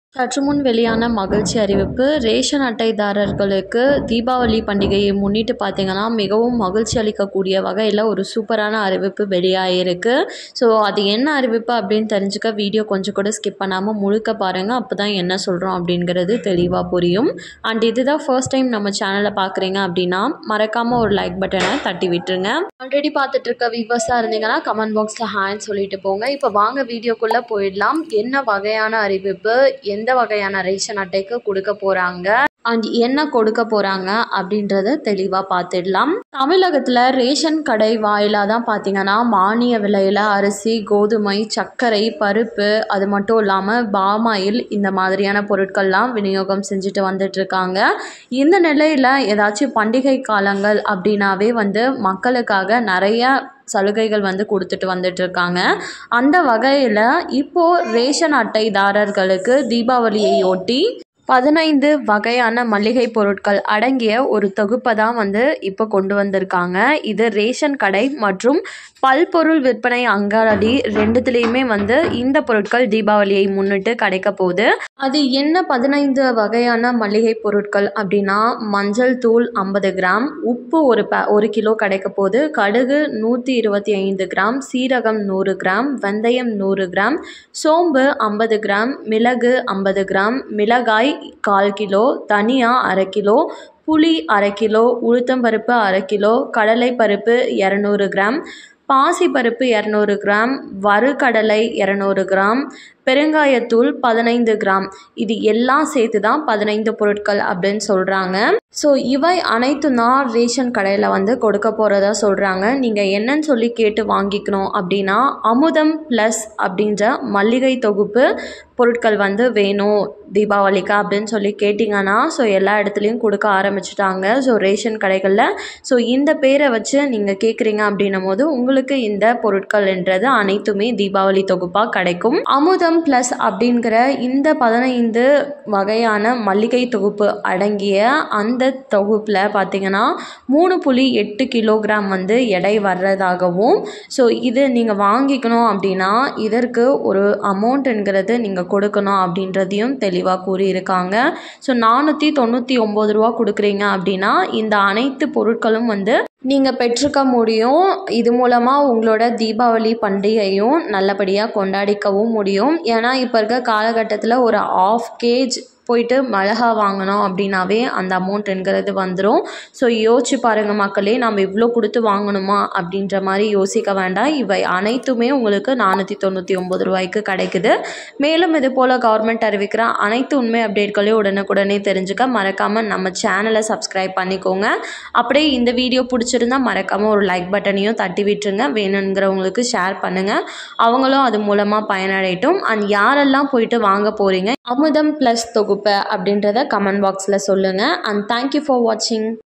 சற்று முன் வெளியான மகிழ்ச்சி அறிவிப்பு ரேஷன் அட்டைதாரர்களுக்கு தீபாவளி பண்டிகையை முன்னிட்டு பார்த்தீங்கன்னா மிகவும் மகிழ்ச்சி அளிக்கக்கூடிய வகையில் ஒரு சூப்பரான அறிவிப்பு வெளியாகிருக்கு ஸோ அது என்ன அறிவிப்பு அப்படின்னு தெரிஞ்சுக்க வீடியோ கொஞ்சம் கூட ஸ்கிப் பண்ணாமல் முழுக்க பாருங்கள் அப்போ தான் என்ன சொல்கிறோம் அப்படிங்கிறது தெளிவாக புரியும் அண்ட் இதுதான் ஃபர்ஸ்ட் டைம் நம்ம சேனலை பார்க்குறீங்க அப்படின்னா மறக்காமல் ஒரு லைக் பட்டனை தட்டி விட்டுருங்க ஆல்ரெடி பார்த்துட்டு இருக்க வியூவர்ஸாக இருந்தீங்கன்னா கமெண்ட் பாக்ஸில் ஹேண்ட் சொல்லிட்டு போங்க இப்போ வாங்க வீடியோக்குள்ளே போயிடலாம் என்ன வகையான அறிவிப்பு எந்த வகையான ரேஷன் அட்டைக்கு கொடுக்க போகிறாங்க அண்ட் என்ன கொடுக்க போகிறாங்க அப்படின்றத தெளிவாக பார்த்துடலாம் தமிழகத்தில் ரேஷன் கடை வாயிலாக தான் பார்த்தீங்கன்னா மானிய விலையில் அரிசி கோதுமை சர்க்கரை பருப்பு அது மட்டும் இல்லாமல் பாமாயில் இந்த மாதிரியான பொருட்கள்லாம் விநியோகம் செஞ்சுட்டு வந்துட்டுருக்காங்க இந்த நிலையில் ஏதாச்சும் பண்டிகை காலங்கள் அப்படின்னாவே வந்து மக்களுக்காக நிறைய சலுகைகள் வந்து கொடுத்துட்டு வந்துட்டு இருக்காங்க அந்த வகையில் இப்போது ரேஷன் அட்டைதாரர்களுக்கு தீபாவளியை ஒட்டி பதினைந்து வகையான மளிகை பொருட்கள் அடங்கிய ஒரு தொகுப்பை தான் வந்து இப்போ கொண்டு வந்திருக்காங்க இது ரேஷன் கடை மற்றும் பல்பொருள் விற்பனை அங்காடி ரெண்டுத்துலேயுமே வந்து இந்த பொருட்கள் தீபாவளியை முன்னிட்டு கிடைக்க போகுது அது என்ன பதினைந்து வகையான மளிகை பொருட்கள் அப்படின்னா மஞ்சள் தூள் ஐம்பது கிராம் உப்பு ஒரு ப ஒரு கிலோ கிடைக்க போகுது கடுகு நூற்றி இருபத்தி ஐந்து கிராம் சீரகம் நூறு கிராம் வெந்தயம் நூறு கிராம் சோம்பு ஐம்பது கிராம் மிளகு ஐம்பது கிராம் மிளகாய் கால் கிலோ தனியா அரை கிலோ புளி அரை கிலோ உளுத்தம்பருப்பு அரை கிலோ கடலைப்பருப்பு இரநூறு கிராம் பாசிப்பருப்பு இரநூறு கிராம் வறுகடலை இரநூறு கிராம் பெருங்காயத்தூள் பதினைந்து கிராம் இது எல்லாம் சேர்த்து தான் பதினைந்து பொருட்கள் அப்படின்னு சொல்கிறாங்க ஸோ இவை அனைத்தும் தான் ரேஷன் கடையில் வந்து கொடுக்க போகிறதா சொல்கிறாங்க நீங்கள் என்னன்னு சொல்லி கேட்டு வாங்கிக்கணும் அப்படின்னா அமுதம் ப்ளஸ் அப்படின்ற மல்லிகை தொகுப்பு பொருட்கள் வந்து வேணும் தீபாவளிக்கு அப்படின்னு சொல்லி கேட்டிங்கன்னா ஸோ எல்லா இடத்துலையும் கொடுக்க ஆரம்பிச்சிட்டாங்க ஸோ ரேஷன் கடைகளில் ஸோ இந்த பேரை வச்சு நீங்கள் கேட்குறீங்க அப்படின்னும் போது உங்களுக்கு இந்த பொருட்கள்ன்றது அனைத்துமே தீபாவளி தொகுப்பாக கிடைக்கும் அமுதம் ப்ளஸ் அப்படிங்கிற இந்த பதினைந்து வகையான மல்லிகை தொகுப்பு அடங்கிய அந்த தொகுப்பில் பார்த்தீங்கன்னா மூணு புள்ளி எட்டு கிலோகிராம் வந்து எடை வர்றதாகவும் ஸோ இது நீங்கள் வாங்கிக்கணும் அப்படின்னா இதற்கு ஒரு அமௌண்ட்டுங்கிறது நீங்கள் கொடுக்கணும் அப்படின்றதையும் தெளிவாக கூறியிருக்காங்க ஸோ நானூற்றி தொண்ணூற்றி ஒம்பது ரூபா கொடுக்குறீங்க அப்படின்னா இந்த அனைத்து பொருட்களும் வந்து நீங்கள் பெற்றுக்க முடியும் இது மூலமாக உங்களோட தீபாவளி பண்டிகையும் நல்லபடியாக கொண்டாடிக்கவும் முடியும் ஏன்னா இப்போ இருக்க காலகட்டத்தில் ஒரு ஆஃப் கேஜ் போயிட்டு மிளகா வாங்கினோம் அப்படின்னாவே அந்த அமௌண்ட்டுங்கிறது வந்துடும் ஸோ யோசிச்சு பாருங்கள் மக்களே நம்ம இவ்வளோ கொடுத்து வாங்கணுமா அப்படின்ற மாதிரி யோசிக்க வேண்டாம் இவை அனைத்துமே உங்களுக்கு நானூற்றி தொண்ணூற்றி ஒம்பது ரூபாய்க்கு கிடைக்குது மேலும் இது போல் கவர்மெண்ட் அறிவிக்கிற அனைத்து உண்மை அப்டேட்களையும் உடனுக்குடனே தெரிஞ்சுக்க மறக்காமல் நம்ம சேனலை சப்ஸ்கிரைப் பண்ணிக்கோங்க அப்படியே இந்த வீடியோ பிடிச்சிருந்தா மறக்காமல் ஒரு லைக் பட்டனையும் தட்டி விட்டுருங்க வேணுங்கிறவங்களுக்கு ஷேர் பண்ணுங்கள் அவங்களும் அது மூலமாக பயனடையட்டும் அண்ட் யாரெல்லாம் போயிட்டு வாங்க போகிறீங்க அமுதம் ப்ளஸ் தொகுப்பு அப்படின்றத கமெண்ட் பாக்ஸில் சொல்லுங்கள் அண்ட் தேங்க்யூ ஃபார் வாட்சிங்